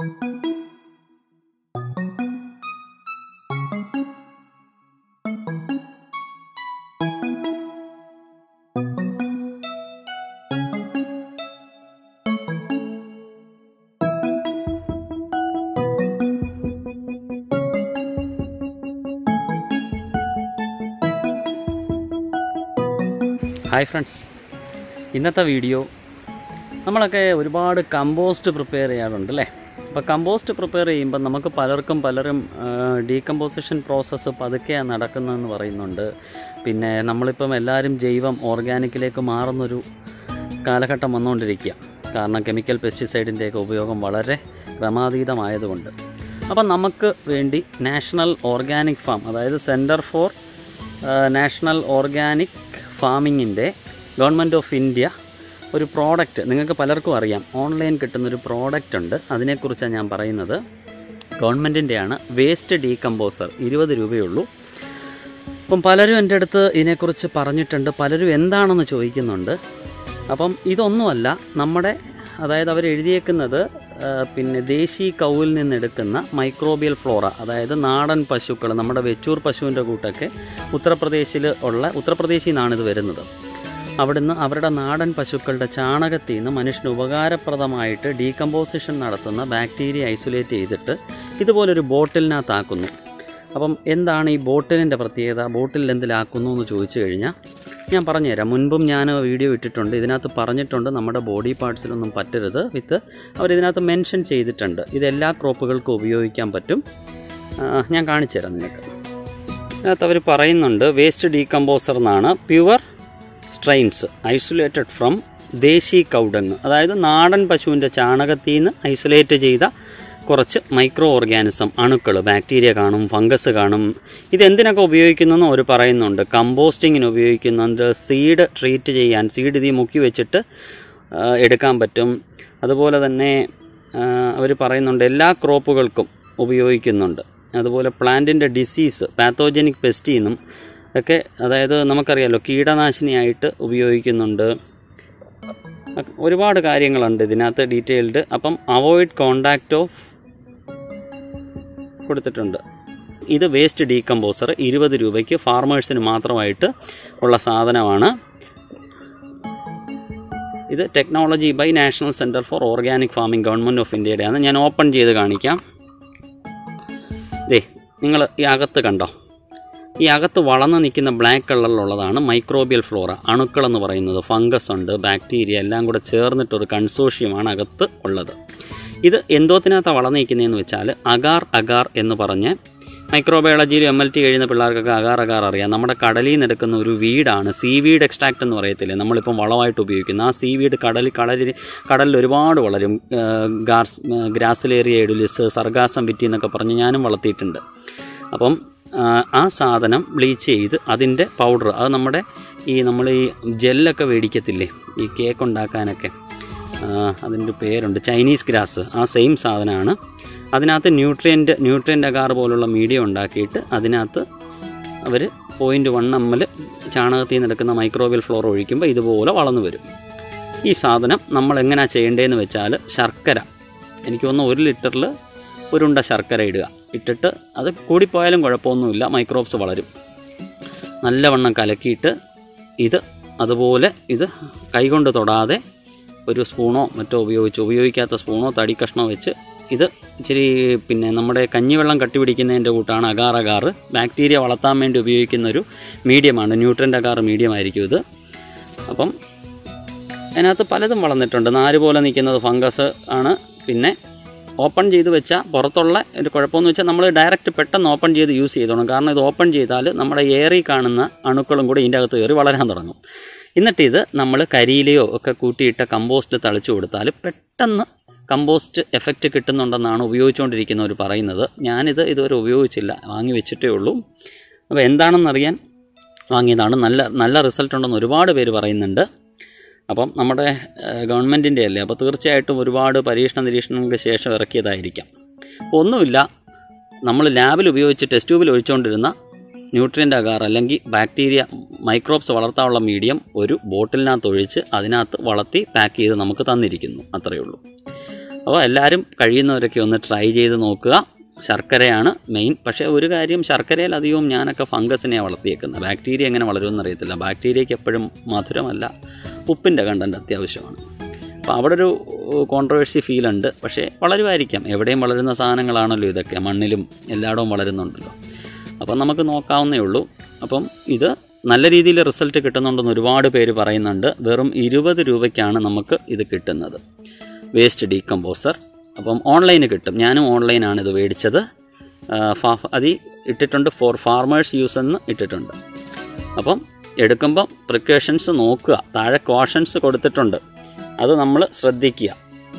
hi friends ഇന്നത്തെ video നമ്മളൊക്കെ ഒരുപാട് കമ്പോസ്റ്റ് പ്രിപ്പയർ ചെയ്യാറുണ്ട് അല്ലേ അപ്പോൾ കമ്പോസ്റ്റ് പ്രിപ്പയർ ചെയ്യുമ്പോൾ നമുക്ക് പലർക്കും പലരും ഡീകമ്പോസിഷൻ പ്രോസസ്സ് പതുക്കെയാണ് നടക്കുന്നതെന്ന് പറയുന്നുണ്ട് പിന്നെ നമ്മളിപ്പം എല്ലാവരും ജൈവം ഓർഗാനിക്കിലേക്ക് മാറുന്നൊരു കാലഘട്ടം വന്നുകൊണ്ടിരിക്കുക കാരണം കെമിക്കൽ പെസ്റ്റിസൈഡിൻ്റെയൊക്കെ ഉപയോഗം വളരെ ക്രമാതീതമായതുകൊണ്ട് അപ്പം നമുക്ക് വേണ്ടി നാഷണൽ ഓർഗാനിക് ഫാം അതായത് സെൻറ്റർ ഫോർ നാഷണൽ ഓർഗാനിക് ഫാമിങ്ങിൻ്റെ ഗവൺമെൻറ് ഓഫ് ഇന്ത്യ ഒരു പ്രോഡക്റ്റ് നിങ്ങൾക്ക് പലർക്കും അറിയാം ഓൺലൈൻ കിട്ടുന്നൊരു പ്രോഡക്റ്റ് ഉണ്ട് അതിനെക്കുറിച്ചാണ് ഞാൻ പറയുന്നത് ഗവൺമെൻറ്റിൻ്റെയാണ് വേസ്റ്റ് ഡീകമ്പോസർ ഇരുപത് രൂപയുള്ളൂ അപ്പം പലരും എൻ്റെ അടുത്ത് ഇതിനെക്കുറിച്ച് പറഞ്ഞിട്ടുണ്ട് പലരും എന്താണെന്ന് ചോദിക്കുന്നുണ്ട് അപ്പം ഇതൊന്നുമല്ല നമ്മുടെ അതായത് അവർ എഴുതിയേക്കുന്നത് ആ, പിന്നെ ദേശീ കൗവിൽ നിന്നെടുക്കുന്ന മൈക്രോബിയൽ ഫ്ലോറ അതായത് നാടൻ പശുക്കൾ നമ്മുടെ വെച്ചൂർ പശുവിൻ്റെ കൂട്ടൊക്കെ ഉത്തർപ്രദേശിൽ ഉള്ള ഉത്തർപ്രദേശിൽ നിന്നാണ് ഇത് വരുന്നത് അവിടുന്ന് അവരുടെ നാടൻ പശുക്കളുടെ ചാണകത്തിൽ നിന്ന് മനുഷ്യന് ഉപകാരപ്രദമായിട്ട് ഡീകമ്പോസിഷൻ നടത്തുന്ന ബാക്ടീരിയ ഐസൊലേറ്റ് ചെയ്തിട്ട് ഇതുപോലൊരു ബോട്ടിലിനകത്താക്കുന്നു അപ്പം എന്താണ് ഈ ബോട്ടിലിൻ്റെ പ്രത്യേകത ബോട്ടിൽ എന്തിലാക്കുന്നു എന്ന് ചോദിച്ചു കഴിഞ്ഞാൽ ഞാൻ പറഞ്ഞുതരാം മുൻപും ഞാൻ വീഡിയോ ഇട്ടിട്ടുണ്ട് ഇതിനകത്ത് പറഞ്ഞിട്ടുണ്ട് നമ്മുടെ ബോഡി പാർട്സിലൊന്നും പറ്റരുത് വിത്ത് അവരിതിനകത്ത് മെൻഷൻ ചെയ്തിട്ടുണ്ട് ഇത് എല്ലാ ക്രോപ്പുകൾക്കും ഉപയോഗിക്കാൻ പറ്റും ആ, ഞാൻ കാണിച്ചു തരാം നിങ്ങൾക്ക് ഇതിനകത്ത് അവർ പറയുന്നുണ്ട് വേസ്റ്റ് ഡീകമ്പോസർ എന്നാണ് pure strains isolated from desi cow dung അതായത് നാടൻ പശുവിൻ്റെ ചാണകത്തിൽ നിന്ന് ഐസൊലേറ്റ് ചെയ്ത കുറച്ച് മൈക്രോ ഓർഗാനിസം അണുക്കൾ ബാക്ടീരിയ കാണും ഫംഗസ് കാണും ഇതെന്തിനൊക്കെ ഉപയോഗിക്കുന്നെന്ന് അവർ പറയുന്നുണ്ട് കമ്പോസ്റ്റിങ്ങിന് ഉപയോഗിക്കുന്നുണ്ട് സീഡ് ട്രീറ്റ് ചെയ്യാൻ സീഡ് ഇതിൽ മുക്കി വെച്ചിട്ട് ആ, എടുക്കാൻ പറ്റും അതുപോലെ തന്നെ അവർ പറയുന്നുണ്ട് എല്ലാ ക്രോപ്പുകൾക്കും ഉപയോഗിക്കുന്നുണ്ട് അതുപോലെ പ്ലാന്റിൻ്റെ ഡിസീസ് പാത്തോജനിക് പെസ്റ്റിൽ നിന്നും ഒക്കെ അതായത് നമുക്കറിയാലോ കീടനാശിനിയായിട്ട് ഉപയോഗിക്കുന്നുണ്ട് അ- ഒരുപാട് കാര്യങ്ങളുണ്ട് ഇതിനകത്ത് ഡീറ്റെയിൽഡ് അപ്പം അവോയ്ഡ് കോണ്ടാക്റ്റ് ഓഫ് കൊടുത്തിട്ടുണ്ട് ഇത് വേസ്റ്റ് ഡീകമ്പോസർ ഇരുപത് രൂപയ്ക്ക് ഫാർമേഴ്സിന് മാത്രമായിട്ട് ഉള്ള സാധനമാണ് ഇത് technology by national centre for organic farming government of ഇന്ത്യയുടെയാണ് ഞാൻ ഓപ്പൺ ചെയ്ത് കാണിക്കാം ദേ നിങ്ങൾ ഈ അകത്ത് കണ്ടോ ഈ അകത്ത് വളർന്നു നിൽക്കുന്ന ബ്ലാക്ക് കളറിലുള്ളതാണ് മൈക്രോബിയൽ ഫ്ലോറ അണുക്കൾ എന്ന് പറയുന്നത് ഫംഗസ് ഉണ്ട് ബാക്ടീരിയ എല്ലാം കൂടെ ചേർന്നിട്ടൊരു കൺസോഷ്യമാണ് അകത്ത് ഉള്ളത് ഇത് എന്തോത്തിനകത്താണ് വളർന്നു നിൽക്കുന്നതെന്ന് വെച്ചാൽ അഗാർ അഗാർ എന്ന് പറഞ്ഞ് മൈക്രോബയോളജിയിൽ എം എൽ ടി കഴിയുന്ന പിള്ളേർക്കൊക്കെ അഗാർ അഗാർ അറിയാം നമ്മുടെ കടലിൽ നിന്ന് എടുക്കുന്ന ഒരു വീടാണ് സീ വീഡ് എക്സ്ട്രാക്ട് എന്ന് പറയത്തില്ലേ നമ്മളിപ്പം വളമായിട്ട് ഉപയോഗിക്കുന്ന ആ സീ വീഡ് കടലിൽ കടലിൽ കടലിൽ ഒരുപാട് വളരും ഗാർസ് ഗ്രാസിലേറിയ എഡുലിസ് സർഗാസം വിറ്റി എന്നൊക്കെ പറഞ്ഞ് ഞാനും വളർത്തിയിട്ടുണ്ട് അപ്പം ആ, ആ സാധനം ബ്ലീച്ച് ചെയ്ത് അതിൻ്റെ പൗഡർ അത് നമ്മുടെ ഈ നമ്മൾ ഈ ജെല്ലൊക്കെ മേടിക്കത്തില്ലേ ഈ കേക്ക് ഉണ്ടാക്കാനൊക്കെ ആ, അതിൻ്റെ പേരുണ്ട് ചൈനീസ് ഗ്രാസ് ആ സെയിം സാധനമാണ് അതിനകത്ത് ന്യൂട്രിയൻ്റ് ന്യൂട്രിയൻ്റ് അകാർ പോലുള്ള മീഡിയം ഉണ്ടാക്കിയിട്ട് അതിനകത്ത് അവർ പോയിൻറ്റ് വൺ എം എൽ ചാണകത്തിൽ നിന്ന് എടുക്കുന്ന മൈക്രോബിയൽ ഫ്ലോർ ഒഴിക്കുമ്പോൾ ഇതുപോലെ വളർന്നു വരും ഈ സാധനം നമ്മൾ എങ്ങനെയാണ് ചെയ്യേണ്ടതെന്ന് വെച്ചാൽ ശർക്കര എനിക്ക് തോന്നുന്നു ഒരു ലിറ്ററിൽ ഒരുണ്ട ശർക്കര ഇടുക ഇട്ടിട്ട് അത് കൂടിപ്പോയാലും കുഴപ്പമൊന്നുമില്ല മൈക്രോബ്സ് വളരും നല്ലവണ്ണം കലക്കിയിട്ട് ഇത് അതുപോലെ ഇത് കൈകൊണ്ട് തൊടാതെ ഒരു സ്പൂണോ മറ്റോ ഉപയോഗിച്ച് ഉപയോഗിക്കാത്ത സ്പൂണോ തടി കഷ്ണോ വെച്ച് ഇത് ഇച്ചിരി പിന്നെ നമ്മുടെ കഞ്ഞിവെള്ളം കട്ടിപിടിക്കുന്നതിൻ്റെ കൂട്ടാണ് അഗാർ അഗാർ ബാക്ടീരിയ വളർത്താൻ വേണ്ടി ഉപയോഗിക്കുന്ന ഒരു മീഡിയമാണ് ന്യൂട്രൻ്റ് അഗാർ മീഡിയം ആയിരിക്കും ഇത് അപ്പം അതിനകത്ത് പലതും വളർന്നിട്ടുണ്ട് നാര് പോലെ നിൽക്കുന്നത് ഫംഗസ് ആണ് പിന്നെ ഓപ്പൺ ചെയ്ത് വെച്ചാൽ പുറത്തുള്ള ഒരു കുഴപ്പമെന്ന് വെച്ചാൽ നമ്മൾ ഡയറക്റ്റ് പെട്ടെന്ന് ഓപ്പൺ ചെയ്ത് യൂസ് ചെയ്തോണം കാരണം ഇത് ഓപ്പൺ ചെയ്താൽ നമ്മുടെ ഏറി കാണുന്ന അണുക്കളും കൂടി ഇതിൻ്റെ അകത്ത് കയറി വളരാൻ തുടങ്ങും എന്നിട്ട് ഇത് നമ്മൾ കരിയിലയോ ഒക്കെ കൂട്ടിയിട്ട കമ്പോസ്റ്റ് തളിച്ചു കൊടുത്താൽ പെട്ടെന്ന് കമ്പോസ്റ്റ് എഫക്റ്റ് കിട്ടുന്നുണ്ടെന്നാണ് ഉപയോഗിച്ചുകൊണ്ടിരിക്കുന്നവർ പറയുന്നത് ഞാനിത് ഇതുവരെ ഉപയോഗിച്ചില്ല വാങ്ങി വെച്ചിട്ടേ ഉള്ളൂ അപ്പോൾ എന്താണെന്നറിയാൻ വാങ്ങിയതാണ് നല്ല നല്ല റിസൾട്ട് ഉണ്ടെന്ന് ഒരുപാട് പേര് പറയുന്നുണ്ട് അപ്പം നമ്മുടെ ഗവൺമെൻറ്റിൻ്റെ അല്ലേ അപ്പോൾ തീർച്ചയായിട്ടും ഒരുപാട് പരീക്ഷണ നിരീക്ഷണങ്ങൾക്ക് ശേഷം ഇറക്കിയതായിരിക്കാം അപ്പോൾ ഒന്നുമില്ല നമ്മൾ ലാബിൽ ഉപയോഗിച്ച് ടെസ്റ്റ് ട്യൂബിൽ ഒഴിച്ചുകൊണ്ടിരുന്ന ന്യൂട്രിയൻ്റ് അകാർ അല്ലെങ്കിൽ ബാക്ടീരിയ മൈക്രോബ്സ് വളർത്താനുള്ള മീഡിയം ഒരു ബോട്ടിലിനകത്ത് ഒഴിച്ച് അതിനകത്ത് വളർത്തി പാക്ക് ചെയ്ത് നമുക്ക് തന്നിരിക്കുന്നു അത്രയേ ഉള്ളൂ അപ്പോൾ എല്ലാവരും കഴിയുന്നവരൊക്കെ ഒന്ന് ട്രൈ ചെയ്ത് നോക്കുക ശർക്കരയാണ് മെയിൻ പക്ഷേ ഒരു കാര്യം ശർക്കരയിൽ അധികവും ഞാനൊക്കെ ഫംഗസിനെയാണ് വളർത്തിയേക്കുന്നത് ബാക്ടീരിയ എങ്ങനെ വളരുമെന്ന് അറിയത്തില്ല ബാക്ടീരിയയ്ക്ക് എപ്പോഴും മധുരമല്ല ഉപ്പിൻ്റെ കണ്ടൻറ്റ് അത്യാവശ്യമാണ് അപ്പോൾ അവിടെ ഒരു കോൺട്രവേഴ്സി ഫീൽ ഉണ്ട് പക്ഷേ വളരുമായിരിക്കാം എവിടെയും വളരുന്ന സാധനങ്ങളാണല്ലോ ഇതൊക്കെ മണ്ണിലും എല്ലായിടവും വളരുന്നുണ്ടല്ലോ അപ്പം നമുക്ക് നോക്കാവുന്നേ ഉള്ളൂ അപ്പം ഇത് നല്ല രീതിയിൽ റിസൾട്ട് കിട്ടുന്നുണ്ടെന്ന് ഒരുപാട് പേര് പറയുന്നുണ്ട് വെറും ഇരുപത് രൂപയ്ക്കാണ് നമുക്ക് ഇത് കിട്ടുന്നത് വേസ്റ്റ് ഡീകമ്പോസർ അപ്പം ഓൺലൈന് കിട്ടും ഞാനും ഓൺലൈനാണ് ഇത് മേടിച്ചത് ആ, ഫാ- അതിൽ ഇട്ടിട്ടുണ്ട് ഫോർ ഫാർമേഴ്സ് യൂസ് എന്ന് ഇട്ടിട്ടുണ്ട് അപ്പം എടുക്കുമ്പം പ്രിക്കോഷൻസ് നോക്കുക താഴെ കോഷൻസ് കൊടുത്തിട്ടുണ്ട് അത് നമ്മൾ ശ്രദ്ധിക്കുക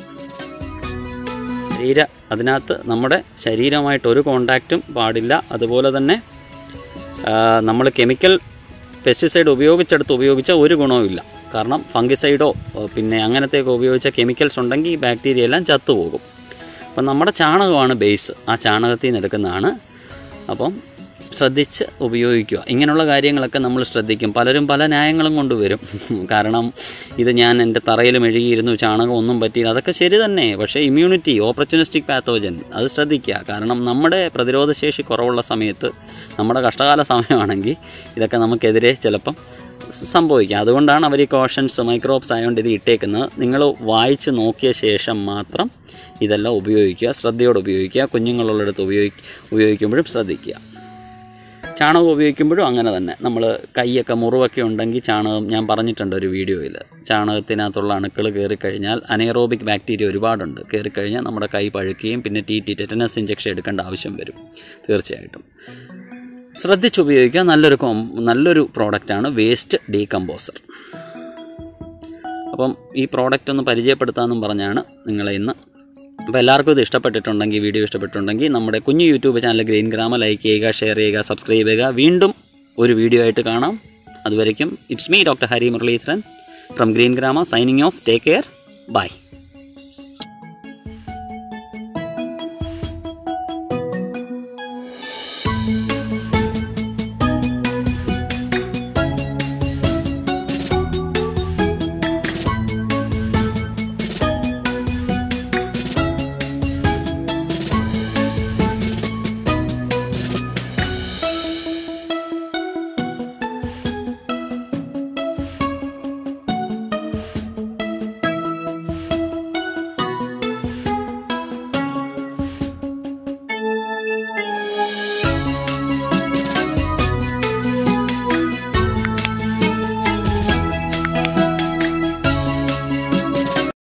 ശരീര അതിനകത്ത് നമ്മുടെ ശരീരമായിട്ട് ഒരു കോണ്ടാക്റ്റും പാടില്ല അതുപോലെ തന്നെ നമ്മൾ കെമിക്കൽ പെസ്റ്റിസൈഡ് ഉപയോഗിച്ചെടുത്ത് ഉപയോഗിച്ച ഒരു ഗുണവും ഇല്ല കാരണം ഫംഗിസൈഡോ പിന്നെ അങ്ങനത്തെയൊക്കെ ഉപയോഗിച്ച കെമിക്കൽസ് ഉണ്ടെങ്കിൽ ഈ ബാക്ടീരിയ എല്ലാം ചത്തുപോകും അപ്പം നമ്മുടെ ചാണകമാണ് ബേസ് ആ ചാണകത്തിൽ നിന്ന് എടുക്കുന്നതാണ് അപ്പം ശ്രദ്ധിച്ച് ഉപയോഗിക്കുക ഇങ്ങനെയുള്ള കാര്യങ്ങളൊക്കെ നമ്മൾ ശ്രദ്ധിക്കും പലരും പല ന്യായങ്ങളും കൊണ്ടുവരും കാരണം ഇത് ഞാൻ എൻ്റെ തറയിൽ മെഴുകിയിരുന്നു ചാണകം ഒന്നും പറ്റിയില്ല അതൊക്കെ ശരി തന്നെ പക്ഷേ ഇമ്മ്യൂണിറ്റി ഓപ്പർച്യൂണിസ്റ്റിക് പാത്തോജൻ അത് ശ്രദ്ധിക്കുക കാരണം നമ്മുടെ പ്രതിരോധശേഷി കുറവുള്ള സമയത്ത് നമ്മുടെ കഷ്ടകാല സമയമാണെങ്കിൽ ഇതൊക്കെ നമുക്കെതിരെ ചിലപ്പം സ- സംഭവിക്കാം അതുകൊണ്ടാണ് അവർ ഈ കോഷൻസ് മൈക്രോബ്സ് ആയതുകൊണ്ട് ഇത് ഇട്ടേക്കുന്നത് നിങ്ങൾ വായിച്ച് നോക്കിയ ശേഷം മാത്രം ഇതെല്ലാം ഉപയോഗിക്കുക ശ്രദ്ധയോടെ ഉപയോഗിക്കുക കുഞ്ഞുങ്ങളുള്ളിടത്ത് ഉപയോഗി ഉപയോഗിക്കുമ്പോഴും ശ്രദ്ധിക്കുക ചാണകം ഉപയോഗിക്കുമ്പോഴും അങ്ങനെ തന്നെ നമ്മൾ കൈയൊക്കെ മുറിവൊക്കെ ഉണ്ടെങ്കിൽ ചാണകം ഞാൻ പറഞ്ഞിട്ടുണ്ട് ഒരു വീഡിയോയിൽ ചാണകത്തിനകത്തുള്ള അണുക്കൾ കയറിക്കഴിഞ്ഞാൽ അനേറോബിക് ബാക്ടീരിയ ഒരുപാടുണ്ട് കയറിക്കഴിഞ്ഞാൽ നമ്മുടെ കൈ പഴുക്കുകയും പിന്നെ ടി ടി ടെറ്റനസ് ഇഞ്ചക്ഷൻ എടുക്കേണ്ട ആവശ്യം വരും തീർച്ചയായിട്ടും ശ്രദ്ധിച്ചുപയോഗിക്കുക നല്ലൊരു കോം നല്ലൊരു പ്രോഡക്റ്റാണ് വേസ്റ്റ് ഡീകമ്പോസർ അപ്പം ഈ പ്രോഡക്റ്റ് ഒന്ന് പരിചയപ്പെടുത്താമെന്നും പറഞ്ഞാണ് നിങ്ങളെ ഇന്ന് അപ്പോൾ എല്ലാവർക്കും ഇത് ഇഷ്ടപ്പെട്ടിട്ടുണ്ടെങ്കിൽ വീഡിയോ ഇഷ്ടപ്പെട്ടിട്ടുണ്ടെങ്കിൽ നമ്മുടെ കുഞ്ഞു YouTube channel Green Grama like ചെയ്യുക ഷെയർ ചെയ്യുക സബ്സ്ക്രൈബ് ചെയ്യുക വീണ്ടും ഒരു വീഡിയോ ആയിട്ട് കാണാം അതുവരയ്ക്കും it's me doctor Hari Muraleedharan from Green Grama signing off take care by